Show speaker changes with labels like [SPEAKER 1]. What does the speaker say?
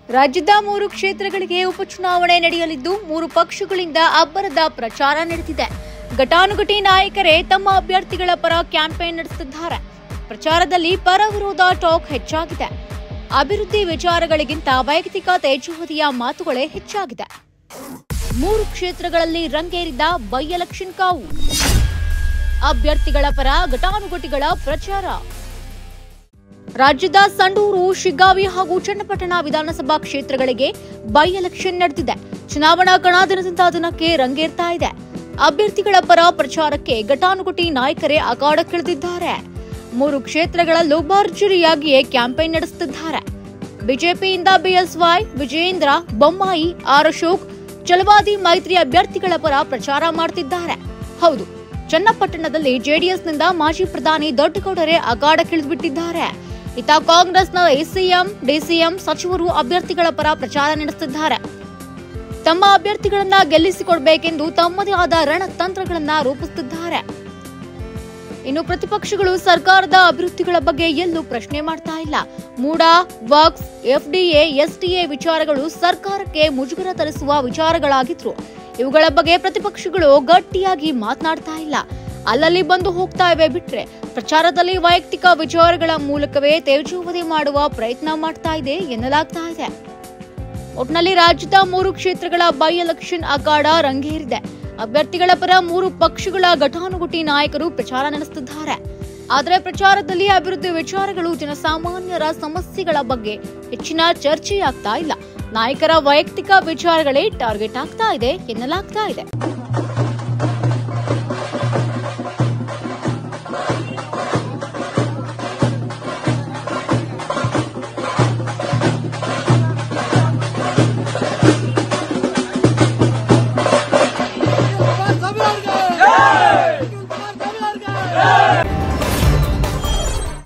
[SPEAKER 1] ರಾಜ್ಯದ ಮೂರು ಕ್ಷೇತ್ರಗಳಿಗೆ ಉಪಚುನಾವಣೆ ನಡೆಯಲಿದ್ದು ಮೂರು ಪಕ್ಷಗಳಿಂದ ಅಬ್ಬರದ ಪ್ರಚಾರ ನಡೆದಿದೆ ಘಟಾನುಘಟಿ ನಾಯಕರೇ ತಮ್ಮ ಅಭ್ಯರ್ಥಿಗಳ ಪರ ಕ್ಯಾಂಪೇನ್ ನಡೆಸುತ್ತಿದ್ದಾರೆ ಪ್ರಚಾರದಲ್ಲಿ ಪರ ವಿರೋಧ ಟಾಕ್ ಹೆಚ್ಚಾಗಿದೆ ಅಭಿವೃದ್ಧಿ ವಿಚಾರಗಳಿಗಿಂತ ವೈಯಕ್ತಿಕ ತೇಜೋವಧಿಯ ಮಾತುಗಳೇ ಹೆಚ್ಚಾಗಿದೆ ಮೂರು ಕ್ಷೇತ್ರಗಳಲ್ಲಿ ರಂಗೇರಿದ ಬೈ ಎಲೆಕ್ಷನ್ ಕಾವು ಅಭ್ಯರ್ಥಿಗಳ ಪರ ಘಟಾನುಘಟಿಗಳ ಪ್ರಚಾರ ರಾಜ್ಯದ ಸಂಡೂರು ಶಿಗ್ಗಾವಿ ಹಾಗೂ ಚನ್ನಪಟ್ಟಣ ವಿಧಾನಸಭಾ ಕ್ಷೇತ್ರಗಳಿಗೆ ಬೈ ಎಲೆಕ್ಷನ್ ನಡೆದಿದೆ ಚುನಾವಣಾ ಕಣ ದಿನದಿಂದ ದಿನಕ್ಕೆ ರಂಗೇರ್ತಾ ಇದೆ ಅಭ್ಯರ್ಥಿಗಳ ಪರ ಪ್ರಚಾರಕ್ಕೆ ಘಟಾನುಘಟಿ ನಾಯಕರೇ ಅಖಾಡಕ್ಕಿಳಿದಿದ್ದಾರೆ ಮೂರು ಕ್ಷೇತ್ರಗಳಲ್ಲೂ ಭರ್ಜರಿಯಾಗಿಯೇ ಕ್ಯಾಂಪೇನ್ ನಡೆಸುತ್ತಿದ್ದಾರೆ ಬಿಜೆಪಿಯಿಂದ ಬಿಎಸ್ವೈ ವಿಜಯೇಂದ್ರ ಬೊಮ್ಮಾಯಿ ಆರ್ ಅಶೋಕ್ ಚಲವಾದಿ ಮೈತ್ರಿ ಅಭ್ಯರ್ಥಿಗಳ ಪರ ಪ್ರಚಾರ ಮಾಡುತ್ತಿದ್ದಾರೆ ಹೌದು ಚನ್ನಪಟ್ಟಣದಲ್ಲಿ ಜೆಡಿಎಸ್ನಿಂದ ಮಾಜಿ ಪ್ರಧಾನಿ ದೊಡ್ಡಗೌಡರೇ ಅಖಾಡಕ್ಕಿಳಿದ್ಬಿಟ್ಟಿದ್ದಾರೆ ಇತ್ತ ಕಾಂಗ್ರೆಸ್ನ ಎಸಿಎಂ ಡಿಸಿಎಂ ಸಚಿವರು ಅಭ್ಯರ್ಥಿಗಳ ಪರ ಪ್ರಚಾರ ನಡೆಸುತ್ತಿದ್ದಾರೆ ತಮ್ಮ ಅಭ್ಯರ್ಥಿಗಳನ್ನ ಗೆಲ್ಲಿಸಿಕೊಡ್ಬೇಕೆಂದು ತಮ್ಮದೇ ಆದ ರಣತಂತ್ರಗಳನ್ನ ರೂಪಿಸುತ್ತಿದ್ದಾರೆ ಇನ್ನು ಪ್ರತಿಪಕ್ಷಗಳು ಸರ್ಕಾರದ ಅಭಿವೃದ್ಧಿಗಳ ಬಗ್ಗೆ ಎಲ್ಲೂ ಪ್ರಶ್ನೆ ಮಾಡ್ತಾ ಇಲ್ಲ ಮೂಡಾ ವಕ್ಸ್ ಎಫ್ಡಿಎ ಎಸ್ಟಿಎ ವಿಚಾರಗಳು ಸರ್ಕಾರಕ್ಕೆ ಮುಜುಗರ ತರಿಸುವ ವಿಚಾರಗಳಾಗಿದ್ರು ಇವುಗಳ ಬಗ್ಗೆ ಪ್ರತಿಪಕ್ಷಗಳು ಗಟ್ಟಿಯಾಗಿ ಮಾತನಾಡ್ತಾ ಇಲ್ಲ ಅಲ್ಲಲ್ಲಿ ಬಂದು ಹೋಗ್ತಾ ಇವೆ ಬಿಟ್ರೆ ಪ್ರಚಾರದಲ್ಲಿ ವೈಯಕ್ತಿಕ ವಿಚಾರಗಳ ಮೂಲಕವೇ ತೇಜೋವಧಿ ಮಾಡುವ ಪ್ರಯತ್ನ ಮಾಡ್ತಾ ಇದೆ ಎನ್ನಲಾಗ್ತಾ ಇದೆ ಒಟ್ನಲ್ಲಿ ರಾಜ್ಯದ ಮೂರು ಕ್ಷೇತ್ರಗಳ ಬೈ ಎಲೆಕ್ಷನ್ ಅಖಾಡ ರಂಗೇರಿದೆ ಅಭ್ಯರ್ಥಿಗಳ ಪರ ಮೂರು ಪಕ್ಷಗಳ ಘಟಾನುಘಟಿ ನಾಯಕರು ಪ್ರಚಾರ ನಡೆಸುತ್ತಿದ್ದಾರೆ ಆದರೆ ಪ್ರಚಾರದಲ್ಲಿ ಅಭಿವೃದ್ಧಿ ವಿಚಾರಗಳು ಜನಸಾಮಾನ್ಯರ ಸಮಸ್ಯೆಗಳ ಬಗ್ಗೆ ಹೆಚ್ಚಿನ ಚರ್ಚೆಯಾಗ್ತಾ ಇಲ್ಲ ನಾಯಕರ ವೈಯಕ್ತಿಕ ವಿಚಾರಗಳೇ ಟಾರ್ಗೆಟ್ ಆಗ್ತಾ ಇದೆ ಎನ್ನಲಾಗ್ತಾ ಇದೆ